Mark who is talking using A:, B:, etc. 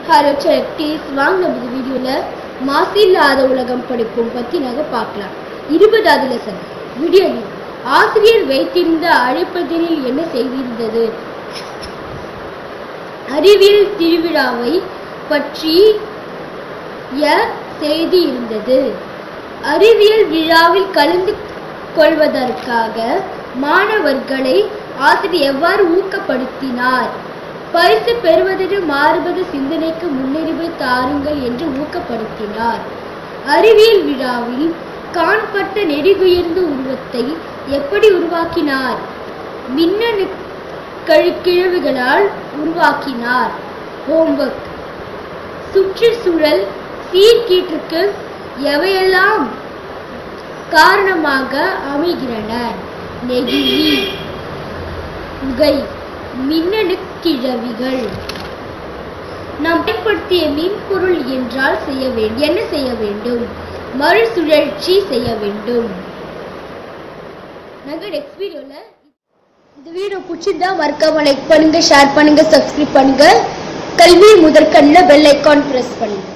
A: hello செக்டீஸ் வாங்க நம்ம வீடியோவில் மாசில்லாத உலகம் படிப்போம் பற்றி நாங்கள் பார்க்கலாம் இருபதாவது லெசன் வீடியோ ஆசிரியர் வைத்திருந்த அழைப்பதில் என்ன செய்திருந்தது அறிவியல் திருவிழாவை பற்றிய செய்தி இருந்தது அறிவியல் விழாவில் கலந்து கொள்வதற்காக மாணவர்களை ஆசிரியர் எவ்வாறு ஊக்கப்படுத்தினார் பரிசு பெறுவதற்கு மாறுபடு சிந்தனைக்கு முன்னுரிமை தாருங்கள் என்று ஊக்கப்படுத்தினார் அறிவியல் விழாவில் காண்பட்ட நெடுகுயர்ந்த உருவத்தை எப்படி உருவாக்கினார் மின்னணு கழிக்கிழவுகளால் உருவாக்கினார் ஹோம்ஒர்க் சுற்றுச்சூழல் சீர்கீற்றுக்கு எவையெல்லாம் காரணமாக அமைகின்றன நெகிழி புகை மின்னணு கிழவிகள் நாம் பயன்படுத்திய மின்பொருள் என்றால் செய்ய வேண்டும் என்ன செய்ய வேண்டும் மறுசுழற்சி செய்ய வேண்டும் நாங்கள் நெக்ஸ்ட் வீடியோல இந்த வீடியோ பிடிச்சிருந்தா மறக்காம லைக் பண்ணுங்க ஷேர் பண்ணுங்க சப்ஸ்கிரைப் பண்ணுங்க கல்வி முதற்கண்ணில் பெல் ஐக்கான் பிரஸ் பண்ணுங்க